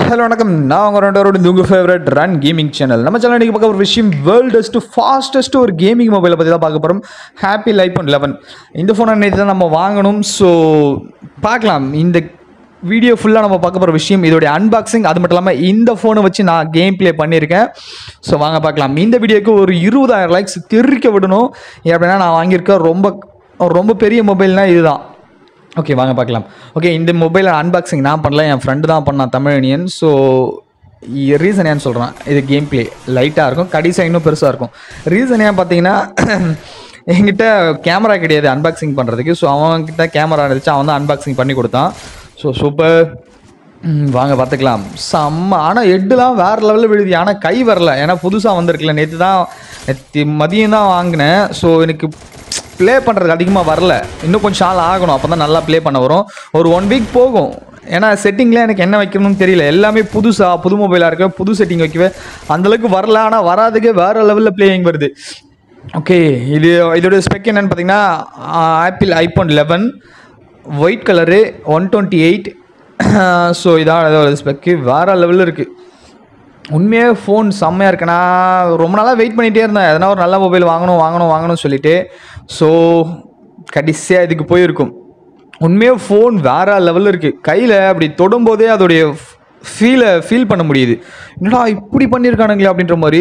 hello வணக்கம் நான் உங்கள் ரெண்டோட இந்த உங்கள் ஃபேவரட் ரன் கேமிங் சேனல் நம்ம சேனல் இன்றைக்கி பார்க்க ஒரு விஷயம் வேர்ல்டஸ்ட் ஃபாஸ்டஸ்ட் ஒரு கேமிங் மொபைலை பற்றி தான் பார்க்க போகிறோம் ஹாப்பி லைஃப் ஒன் லெவன் இந்த ஃபோனை நேற்று தான் நம்ம வாங்கணும் ஸோ பார்க்கலாம் இந்த வீடியோ ஃபுல்லாக நம்ம பார்க்க போகிற விஷயம் இதோடைய அன்பாக்சிங் அது மட்டும் இல்லாமல் இந்த ஃபோனை வச்சு நான் கேம் ப்ளே பண்ணியிருக்கேன் ஸோ வாங்க பார்க்கலாம் இந்த வீடியோக்கு ஒரு இருபதாயிரம் லைக்ஸ் தெரிவிக்க விடணும் அப்படின்னா நான் வாங்கியிருக்க ரொம்ப ரொம்ப பெரிய மொபைல்னால் இதுதான் ஓகே வாங்க பார்க்கலாம் ஓகே இந்த மொபைல் அன்பாக்சிங் நான் பண்ணல என் ஃப்ரெண்டு தான் பண்ணான் தமிழனியன் ஸோ ரீசன் ஏன்னு சொல்கிறேன் இது கேம் ப்ளே லைட்டாக இருக்கும் கடைசியாக இன்னும் பெருசாக இருக்கும் ரீசன் ஏன் பார்த்தீங்கன்னா என்கிட்ட கேமரா கிடையாது அன்பாக்சிங் பண்ணுறதுக்கு ஸோ அவன்கிட்ட கேமரா இருந்துச்சு அவன் தான் அன்பாக்சிங் பண்ணி கொடுத்தான் ஸோ சூப்பர் வாங்க பார்த்துக்கலாம் செம்ம ஆனால் ஹெட்டுலாம் வேறு லெவலில் விழுது ஆனால் கை வரல ஏன்னா புதுசாக வந்திருக்குல்ல நேற்று தான் நேற்று மதியம் தான் வாங்கினேன் ஸோ எனக்கு ப்ளே பண்ணுறதுக்கு அதிகமாக வரல இன்னும் கொஞ்சம் நாள் ஆகணும் அப்போ தான் நல்லா ப்ளே பண்ண வரும் ஒரு ஒன் வீக் போகும் ஏன்னா செட்டிங்கில் எனக்கு என்ன வைக்கணும்னு தெரியல எல்லாமே புதுசாக புது மொபைலாக இருக்கவே புது செட்டிங் வைக்கவே அந்தளவுக்கு வரல ஆனால் வராதுக்கே வேறு லெவலில் பிளேயிங் வருது ஓகே இது இதோட ஸ்பெக் என்னென்னு பார்த்தீங்கன்னா Apple iPhone eleven white colour one twenty eight so இதான் இதோட ஸ்பெக்கு வேறு லெவலில் இருக்குது உண்மையாக ஃபோன் செம்மையாக இருக்கு நான் ரொம்ப நாளாக வெயிட் பண்ணிகிட்டே இருந்தேன் எதனா ஒரு நல்ல மொபைல் வாங்கணும் வாங்கணும் வாங்கணும்னு சொல்லிட்டு ஸோ கடைசியாக இதுக்கு போயிருக்கும் உண்மையாக ஃபோன் வேற லெவலில் இருக்குது கையில் அப்படி தொடும்போதே அதோடைய ஃபீலை ஃபீல் பண்ண முடியுது என்னடா இப்படி பண்ணியிருக்கானுங்களே அப்படின்ற மாதிரி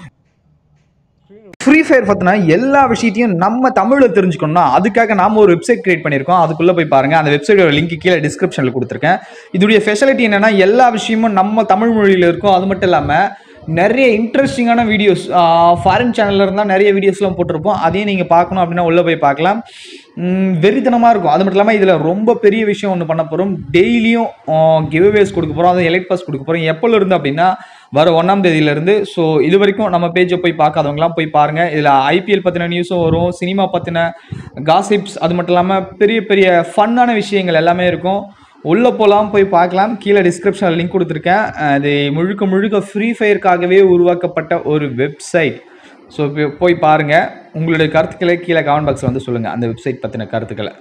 ஃப்ரீ ஃபயர் பார்த்தினா எல்லா விஷயத்தையும் நம்ம தமிழில் தெரிஞ்சுக்கணும்னா அதுக்காக நாம ஒரு வெப்சைட் கிரியேட் பண்ணியிருக்கோம் அதுக்குள்ளே போய் பாருங்கள் அந்த வெப்சைட்டோட லிங்க் கீழே டிஸ்கிரிப்ஷனில் கொடுத்துருக்கேன் இதோடைய ஃபெசிலிட்டி என்னென்னா எல்லா விஷயமும் நம்ம தமிழ் மொழியில் இருக்கும் அது மட்டும் இல்லாமல் நிறைய இன்ட்ரெஸ்டிங்கான வீடியோஸ் ஃபாரின் சேனலில் இருந்தால் நிறைய வீடியோஸ்லாம் போட்டிருப்போம் அதையும் நீங்கள் பார்க்கணும் அப்படின்னா உள்ளே போய் பார்க்கலாம் வெறித்தனமாக இருக்கும் அது மட்டும் இல்லாமல் இதில் ரொம்ப பெரிய விஷயம் ஒன்று பண்ண போகிறோம் டெய்லியும் கிவ்அவேஸ் கொடுக்க போகிறோம் அதுவும் எலைட் பாஸ் கொடுக்க போகிறோம் எப்போல இருந்து அப்படின்னா வர ஒன்றாம் தேதியிலேருந்து ஸோ இது வரைக்கும் நம்ம பேஜை போய் பார்க்காதவங்களாம் போய் பாருங்கள் இதில் ஐபிஎல் பற்றின நியூஸும் வரும் சினிமா பற்றின காசிப்ஸ் அது மட்டும் இல்லாமல் பெரிய பெரிய ஃபன்னான விஷயங்கள் எல்லாமே இருக்கும் உள்ளே போகலாம் போய் பார்க்கலாம் கீழே டிஸ்கிரிப்ஷனில் லிங்க் கொடுத்துருக்கேன் அது முழுக்க முழுக்க ஃப்ரீ ஃபயருக்காகவே உருவாக்கப்பட்ட ஒரு வெப்சைட் ஸோ போய் பாருங்கள் உங்களுடைய கருத்துக்களை கீழே கமெண்ட் பாக்ஸில் வந்து சொல்லுங்கள் அந்த வெப்சைட் பற்றின கருத்துக்களை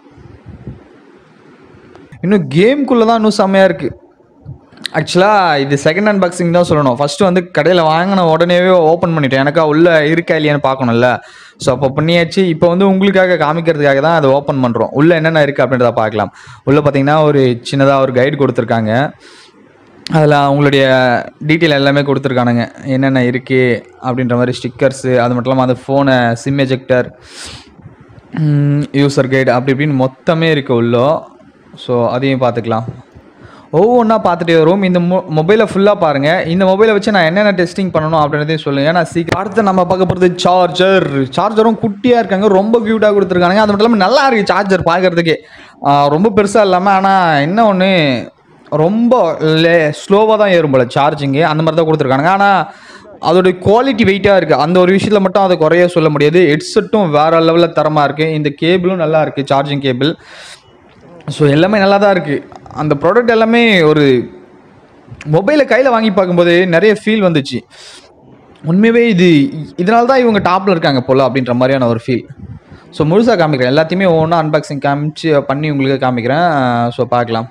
இன்னும் கேம்குள்ளே தான் இன்னும் செம்மையாக இருக்குது ஆக்சுவலாக இது செகண்ட் அன்பாக்சிங் தான் சொல்லணும் ஃபஸ்ட்டு வந்து கடையில் வாங்கின உடனேவே ஓப்பன் பண்ணிட்டேன் எனக்கா உள்ளே இருக்கா இல்லையான்னு பார்க்கணும்ல ஸோ அப்போ பண்ணியாச்சு இப்போ வந்து உங்களுக்காக காமிக்கிறதுக்காக தான் அதை ஓப்பன் பண்ணுறோம் உள்ளே என்னென்ன இருக்குது அப்படின்றத பார்க்கலாம் உள்ளே பார்த்தீங்கன்னா ஒரு சின்னதாக ஒரு கைடு கொடுத்துருக்காங்க அதில் அவங்களுடைய டீட்டெயில் எல்லாமே கொடுத்துருக்கானுங்க என்னென்ன இருக்குது அப்படின்ற மாதிரி ஸ்டிக்கர்ஸு அது மட்டும் இல்லாமல் அந்த ஃபோனை சிம் எஜெக்டர் யூசர் கைடு அப்படி இப்படின்னு மொத்தமே இருக்குது உள்ளோ ஸோ அதையும் பார்த்துக்கலாம் ஒவ்வொன்றா பார்த்துட்டே வரும் இந்த மொ மொபைலை ஃபுல்லாக பாருங்கள் இந்த மொபைலை வச்சு நான் என்னென்ன டெஸ்டிங் பண்ணணும் அப்படின்றதையும் சொல்லுங்கள் ஏன்னா சீக்கிரம் அடுத்து நம்ம பார்க்க போகிறது சார்ஜர் சார்ஜரும் குட்டியாக இருக்காங்க ரொம்ப க்யூட்டாக கொடுத்துருக்காங்க அது மட்டும் இல்லாமல் நல்லா இருக்குது சார்ஜர் பார்க்குறதுக்கே ரொம்ப பெருசாக இல்லாமல் ஆனால் என்ன ஒன்று ரொம்ப லே ஸ்லோவாக தான் ஏறும் போல் சார்ஜிங்கு அந்த மாதிரி தான் கொடுத்துருக்கானுங்க ஆனால் அதோடைய குவாலிட்டி வெயிட்டாக இருக்குது அந்த ஒரு விஷயத்தில் மட்டும் அதை குறைய சொல்ல முடியாது ஹெட்செட்டும் வேறு லெவலில் தரமாக இருக்குது இந்த கேபிளும் நல்லா இருக்குது சார்ஜிங் கேபிள் ஸோ எல்லாமே நல்லா தான் இருக்குது அந்த ப்ராடக்ட் எல்லாமே ஒரு மொபைலை கையில் வாங்கி பார்க்கும்போது நிறைய ஃபீல் வந்துச்சு உண்மையாகவே இது இதனால தான் இவங்க டாப்பில் இருக்காங்க போல் அப்படின்ற மாதிரியான ஒரு ஃபீல் ஸோ முழுசாக காமிக்கிறேன் எல்லாத்தையுமே ஒவ்வொன்றா அன்பாக்சிங் காமிச்சு பண்ணி உங்களுக்கு காமிக்கிறேன் ஸோ பார்க்கலாம்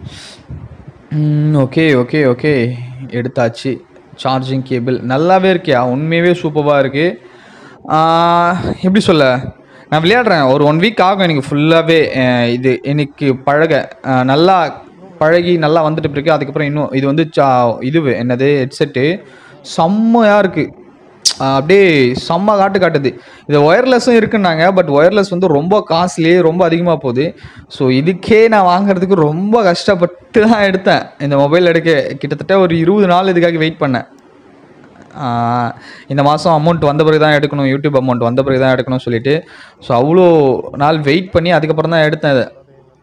ஓகே ஓகே ஓகே எடுத்தாச்சு சார்ஜிங் கேபிள் நல்லாவே இருக்கியா உண்மையாகவே சூப்பராக இருக்குது எப்படி சொல்ல நான் விளையாடுறேன் ஒரு ஒன் வீக் ஆகும் எனக்கு ஃபுல்லாகவே இது எனக்கு பழக நல்லா பழகி நல்லா வந்துட்டு இருக்கு அதுக்கப்புறம் இன்னும் இது வந்து சா இது என்னது ஹெட்செட்டு செம்மையாக இருக்குது அப்படியே செம்ம காட்டு காட்டுது இது ஒயர்லெஸ்ஸும் இருக்குன்னாங்க பட் ஒயர்லெஸ் வந்து ரொம்ப காஸ்ட்லி ரொம்ப அதிகமாக போகுது ஸோ இதுக்கே நான் வாங்குறதுக்கு ரொம்ப கஷ்டப்பட்டு தான் எடுத்தேன் இந்த மொபைல் எடுக்க கிட்டத்தட்ட ஒரு இருபது நாள் இதுக்காக வெயிட் பண்ணேன் இந்த மாதம் அமௌண்ட் வந்த பிறகு தான் எடுக்கணும் யூடியூப் அமௌண்ட் வந்த பிறகு தான் எடுக்கணும்னு சொல்லிட்டு ஸோ அவ்வளோ நாள் வெயிட் பண்ணி அதுக்கப்புறம் தான் எடுத்தேன் இதை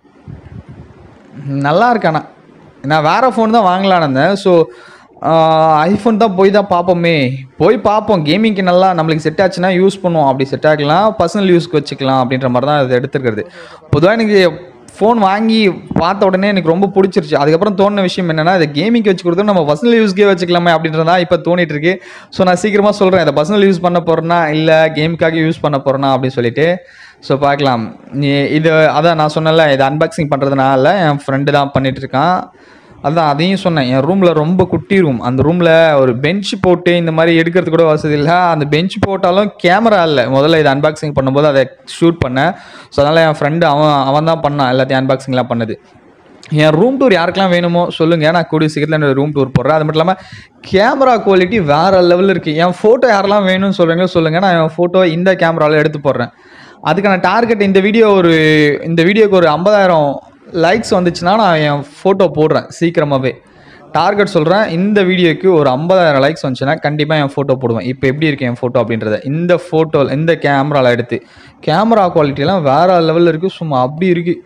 நல்லா இருக்காண்ணா நான் வேறு ஃபோன் தான் வாங்கலான்னு இருந்தேன் ஸோ ஐஃபோன் தான் போய் தான் பார்ப்போமே போய் பார்ப்போம் கேமிங்க்கு நல்லா நம்மளுக்கு செட் ஆச்சுன்னா யூஸ் பண்ணுவோம் அப்படி செட் ஆகலாம் பர்சனல் யூஸ்க்கு வச்சுக்கலாம் அப்படின்ற மாதிரி தான் இது எடுத்துருக்கிறது பொதுவாக எனக்கு ஃபோன் வாங்கி பார்த்த உடனே எனக்கு ரொம்ப பிடிச்சிருச்சு அதுக்கப்புறம் தோணுன விஷயம் என்னென்னா இதை கேமிங்க்கு வச்சு கொடுத்தா நம்ம பர்சனல் யூஸ்க்கே வச்சுக்கலாமே அப்படின்றதா இப்போ தோணிட்டு இருக்கு ஸோ நான் சீக்கிரமாக சொல்கிறேன் இதை பர்சனல் யூஸ் பண்ண போகிறேன்னா இல்லை கேமுக்காக யூஸ் பண்ண போகிறேன்னா அப்படின்னு சொல்லிட்டு ஸோ பார்க்கலாம் நீ இது அதான் நான் சொன்னல இது அன்பாக்சிங் பண்ணுறதுனால என் ஃப்ரெண்டு தான் பண்ணிட்டு இருக்கான் அதான் அதையும் சொன்னேன் என் ரூமில் ரொம்ப குட்டி ரூம் அந்த ரூமில் ஒரு பெஞ்ச் போட்டு இந்த மாதிரி எடுக்கிறதுக்கு கூட வசதி இல்லை அந்த பெஞ்ச் போட்டாலும் கேமரா இல்லை முதல்ல இதை அன்பாக்சிங் பண்ணும்போது அதை ஷூட் பண்ணேன் ஸோ அதனால் என் ஃப்ரெண்டு அவன் அவன் தான் பண்ணான் எல்லாத்தையும் அன்பாக்சிங்லாம் பண்ணது என் ரூம் டூர் யாருக்கெல்லாம் வேணுமோ சொல்லுங்கள் நான் கூடிய சீக்கிரத்தில் என்னோட ரூம் டூர் போடுறேன் அது மட்டும் இல்லாமல் கேமரா குவாலிட்டி வேறு லெவலில் இருக்குது என் ஃபோட்டோ யாரெல்லாம் வேணும்னு சொல்கிறீங்களோ சொல்லுங்கள் நான் என் ஃபோட்டோ இந்த கேமராவில் எடுத்து போடுறேன் அதுக்கான டார்கெட் இந்த வீடியோ ஒரு இந்த வீடியோக்கு ஒரு ஐம்பதாயிரம் லைக்ஸ் வந்துச்சுன்னா நான் என் ஃபோட்டோ போடுறேன் சீக்கிரமாகவே டார்கெட் சொல்கிறேன் இந்த வீடியோக்கு ஒரு ஐம்பதாயிரம் லைக்ஸ் வந்துச்சுன்னா கண்டிப்பாக என் ஃபோட்டோ போடுவேன் இப்போ எப்படி இருக்கு என் ஃபோட்டோ அப்படின்றத இந்த ஃபோட்டோ இந்த கேமராவில் எடுத்து கேமரா குவாலிட்டிலாம் வேறு லெவலில் இருக்குது சும்மா அப்படி இருக்குது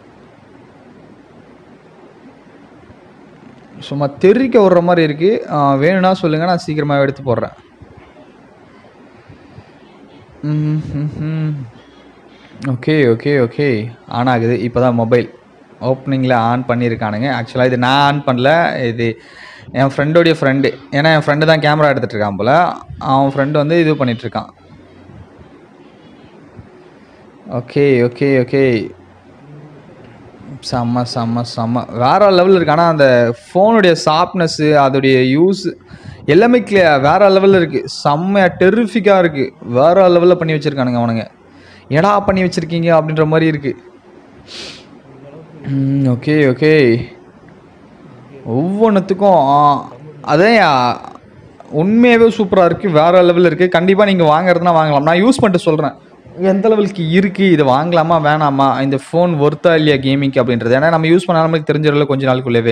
சும்மா தெறிக்க விடுற மாதிரி இருக்குது வேணும்னா சொல்லுங்கள் நான் சீக்கிரமாக எடுத்து போடுறேன் ஓகே ஓகே ஓகே ஆன் ஆகுது இப்போ தான் மொபைல் ஓப்பனிங்கில் ஆன் பண்ணியிருக்கானுங்க ஆக்சுவலாக இது நான் ஆன் பண்ணல இது என் ஃப்ரெண்டோடைய ஃப்ரெண்டு ஏன்னா என் ஃப்ரெண்டு தான் கேமரா எடுத்துகிட்டு இருக்கான் போல் அவன் ஃப்ரெண்டு வந்து இது பண்ணிகிட்ருக்கான் ஓகே ஓகே ஓகே செம்ம செம்ம செம்ம வேற லெவலில் இருக்கு ஆனால் அந்த ஃபோனுடைய சாஃப்ட்னஸ்ஸு அதோடைய யூஸ் எல்லாமே கிளியர் வேற லெவலில் இருக்குது செம்மையாக டெரிஃபிக்காக இருக்குது வேற லெவலில் பண்ணி வச்சுருக்கானுங்க அவனுங்க எடா பண்ணி வச்சுருக்கீங்க அப்படின்ற மாதிரி இருக்குது ஓகே ஓகே ஒவ்வொன்றுத்துக்கும் அதே உண்மையாகவே சூப்பராக இருக்குது வேறு லெவலில் இருக்குது கண்டிப்பாக நீங்கள் வாங்குறதுனா வாங்கலாம் நான் யூஸ் பண்ணிட்டு சொல்கிறேன் எந்த லெவலுக்கு இருக்குது இது வாங்கலாமா வேணாமா இந்த ஃபோன் ஒர்த்தா இல்லையா கேமிங்க்கு அப்படின்றது ஏன்னா நம்ம யூஸ் பண்ணால் நம்மளுக்கு தெரிஞ்சிடல கொஞ்ச நாளுக்குள்ளவே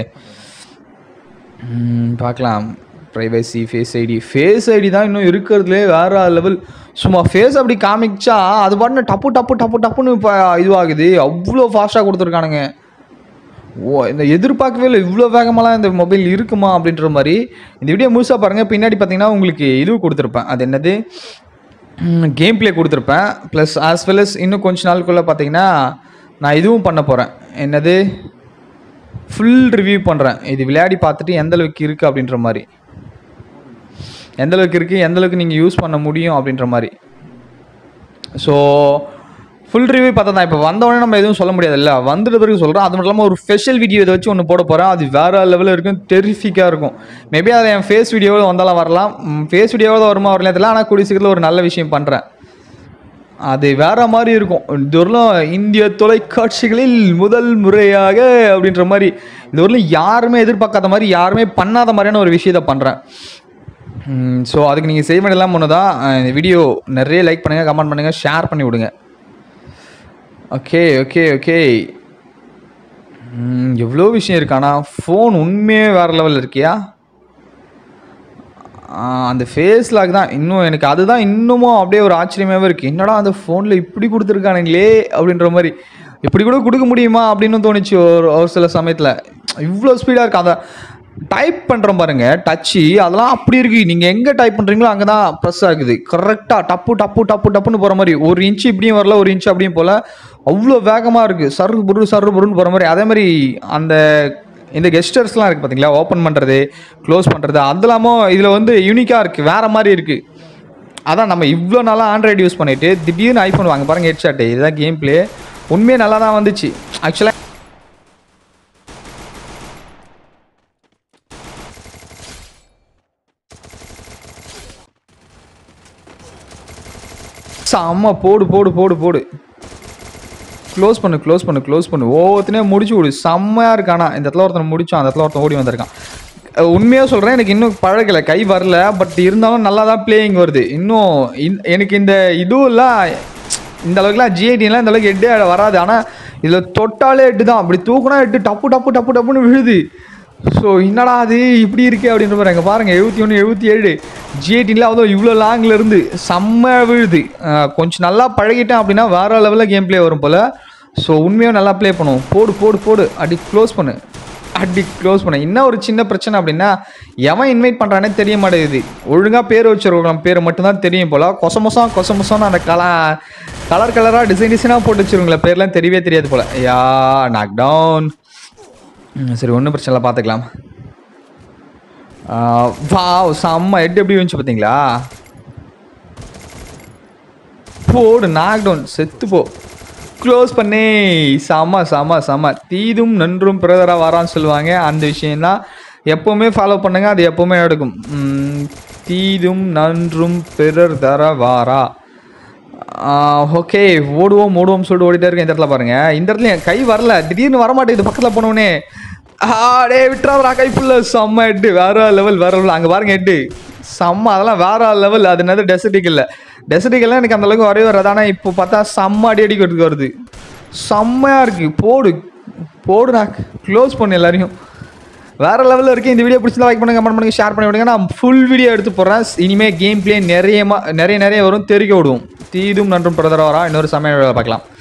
ம், பார்க்கலாம் privacy face ID face ID தான் இன்னும் இருக்கிறதுலே வேற லெவல் சும்மா ஃபேஸ் அப்படி காமிச்சா அது பாட்டு டப்பு டப்பு டப்பு டப்புன்னு இப்போ இதுவாகுது அவ்வளோ ஃபாஸ்ட்டாக கொடுத்துருக்கானுங்க ஓ இந்த எதிர்பார்க்கவே இல்லை இவ்வளோ வேகமாலாம் இந்த மொபைல் இருக்குமா அப்படின்ற மாதிரி இந்த வீடியோ முழுசாக பாருங்கள் பின்னாடி பார்த்தீங்கன்னா உங்களுக்கு இது கொடுத்துருப்பேன் அது என்னது கேம் ப்ளே கொடுத்துருப்பேன் ப்ளஸ் ஆஸ் வெல் as இன்னும் கொஞ்ச நாளுக்குள்ளே பார்த்தீங்கன்னா நான் இதுவும் பண்ண போகிறேன் என்னது ஃபுல் ரிவ்யூ பண்ணுறேன் இது விளையாடி பார்த்துட்டு எந்த அளவுக்கு இருக்குது அப்படின்ற மாதிரி எந்த அளவுக்கு இருக்குது எந்த அளவுக்கு நீங்கள் யூஸ் பண்ண முடியும் அப்படின்ற மாதிரி ஸோ ஃபுல் ரிவ்யூ பார்த்தா தான் இப்போ வந்தவொடனே நம்ம எதுவும் சொல்ல முடியாதுல்ல வந்துட்ட பிறகு சொல்கிறேன் அது மட்டும் இல்லாமல் ஒரு ஸ்பெஷல் வீடியோ இதை வச்சு ஒன்று போட போகிறேன் அது வேறு லெவலில் இருக்கும் டெரிஃபிக்காக இருக்கும் மேபி அதை என் ஃபேஸ் வீடியோவில் வந்தாலும் வரலாம் ஃபேஸ் வீடியோவில் வருமா வரலாம் தெரியல ஆனால் கூடிய சீக்கிரத்தில் ஒரு நல்ல விஷயம் பண்ணுறேன் அது வேற மாதிரி இருக்கும் இதுவரையிலும் இந்திய தொலைக்காட்சிகளில் முதல் முறையாக அப்படின்ற மாதிரி இதுவரையிலும் யாருமே எதிர்பார்க்காத மாதிரி யாருமே பண்ணாத மாதிரியான ஒரு விஷயத்த பண்ணுறேன் ஸோ அதுக்கு நீங்கள் செய்ய வேண்டியதெல்லாம் ஒன்று தான் இந்த வீடியோ நிறைய லைக் பண்ணுங்கள் கமெண்ட் பண்ணுங்கள் ஷேர் பண்ணி விடுங்க ஓகே ஓகே ஓகே எவ்வளோ விஷயம் இருக்கு ஆனால் ஃபோன் உண்மையே வேறு லெவலில் இருக்கியா ஆஹ் அந்த ஃபேஸ் லாக் தான் இன்னும் எனக்கு அதுதான் இன்னமும் அப்படியே ஒரு ஆச்சரியமாகவே இருக்குது என்னடா அந்த ஃபோனில் இப்படி கொடுத்துருக்கானுங்களே அப்படின்ற மாதிரி இப்படி கூட கொடுக்க முடியுமா அப்படின்னு தோணுச்சு ஒரு ஒரு சில சமயத்தில் இவ்வளோ ஸ்பீடாக இருக்கு அதை டைப் பண்ணுறோம் பாருங்க டச்சு அதெல்லாம் அப்படி இருக்கு நீங்கள் எங்கே டைப் பண்ணுறீங்களோ அங்கே தான் ப்ரெஸ் ஆகுது கரெக்டாக டப்பு டப்பு டப்பு டப்புன்னு போகிற மாதிரி ஒரு இன்ச்சு இப்படியும் வரல ஒரு இன்ச்சு அப்படியும் போல் அவ்வளோ வேகமாக இருக்குது சரு புரு சரு புருன்னு போகிற மாதிரி அதே மாதிரி அந்த இந்த கெஸ்டர்ஸ்லாம் இருக்குது பார்த்தீங்களா ஓப்பன் பண்ணுறது க்ளோஸ் பண்ணுறது அதெல்லாமும் இதில் வந்து யூனிக்காக இருக்குது வேறு மாதிரி இருக்குது அதான் நம்ம இவ்வளோ நாளாக ஆண்ட்ராய்டு யூஸ் பண்ணிட்டு திடீர்னு ஐஃபோன் வாங்க பாருங்க ஹெட்ஷாட்டு இதுதான் கேம் ப்ளே உண்மையே நல்லா தான் வந்துச்சு ஆக்சுவலாக செம்ம போடு போடு போடு போடு க்ளோஸ் பண்ணு க்ளோஸ் பண்ணு க்ளோஸ் பண்ணு ஒவ்வொருத்தனையும் முடிச்சு விடு செம்மையாக இருக்கானா இந்த இடத்துல ஒருத்தன் முடிச்சான் அந்த இடத்துல ஒருத்தன் ஓடி வந்திருக்கான் அஹ் உண்மையா சொல்கிறேன் எனக்கு இன்னும் பழகலை கை வரல பட் இருந்தாலும் நல்லா தான் பிளேயிங் வருது இன்னும் இந்த- எனக்கு இந்த இதுவெல்லாம் இந்த அளவுக்குலாம் ஜிஐடிலாம் இந்த அளவுக்கு எட்டே வராது ஆனால் இதில் தொட்டாலே எட்டு தான் அப்படி தூக்குனா எட்டு டப்பு டப்பு டப்பு டப்புன்னு விழுது ஸோ என்னடா அது இப்படி இருக்கே அப்படின்ற மாதிரி அங்கே பாருங்கள் எழுபத்தி ஒன்று எழுபத்தி ஏழு ஜிஐடியில் அதுவும் இவ்வளோ லாங்கில் இருந்து செம்ம விழுது அஹ் கொஞ்சம் நல்லா பழகிட்டேன் அப்படின்னா வேற லெவலில் கேம் ப்ளே வரும் போல் ஸோ உண்மையாக நல்லா ப்ளே பண்ணுவோம் போடு போடு போடு அடி க்ளோஸ் பண்ணு அடி க்ளோஸ் பண்ண என்ன ஒரு சின்ன பிரச்சனை அப்படின்னா எவன் இன்வைட் பண்ணுறானே தெரிய மாட்டேங்குது ஒழுங்காக பேர் வச்சிருக்கோம் பேர் மட்டும்தான் தெரியும் போல் கொசமொசம் கொசமொசம்னு அந்த கலா கலர் கலராக டிசைன் டிசைனாக போட்டு வச்சிருவங்களே பேர்லாம் தெரியவே தெரியாது போல் யா நாக் டவுன் சரி ஒன்றும் பிரச்சனை இல்லை பார்த்துக்கலாம் வா செம்ம ஹெட் எப்படி வந்துச்சு பார்த்தீங்களா போடு நாக் டவுன் செத்து போ க்ளோஸ் பண்ணே செம செம செம தீதும் நன்றும் பிரதராக வரான்னு சொல்லுவாங்க அந்த விஷயம்தான் எப்போவுமே ஃபாலோ பண்ணுங்க அது எப்போவுமே நடக்கும் ம், தீதும் நன்றும் பிறர் தர வாரா ஓகே ஓடுவோம் ஓடுவோம் சொல்லிட்டு ஓடிட்டே இருக்கேன் இந்த இடத்துல பாருங்க இந்த இடத்துல என் கை வரல திடீர்னு வர மாட்டேங்குது பக்கத்தில் போனோடனே ஆடே விட்டுறாதா கைப்புள்ள செம்ம ஹெட்டு வேற லெவல் வேற லெவல் அங்கே பாருங்க ஹெட்டு செம்ம அதெல்லாம் வேற லெவல் அது என்னது டெசர்டிக் இல்லை டெசர்டிக்கெல்லாம் எனக்கு அந்த அளவுக்கு வரவே வராது ஆனால் இப்போ பார்த்தா செம்ம அடி அடிக்கிறதுக்கு வருது செம்மையாக இருக்கு போடு போடு நான் க்ளோஸ் பண்ணு எல்லாரையும் வேற லெவலில் இருக்கு இந்த வீடியோ பிடிச்சதா லைக் பண்ணுங்க கமெண்ட் பண்ணுங்க ஷேர் பண்ணி விடுங்க நான் ஃபுல் வீடியோ எடுத்து போடுறேன் இனிமேல் கேம் பிளே நிறைய நிறைய நிறைய வரும் தெரிவிக்க விடுவோம் தீதும் நன்றும் பிரதரவரா இன்னொரு சமயம் பார்க்கலாம்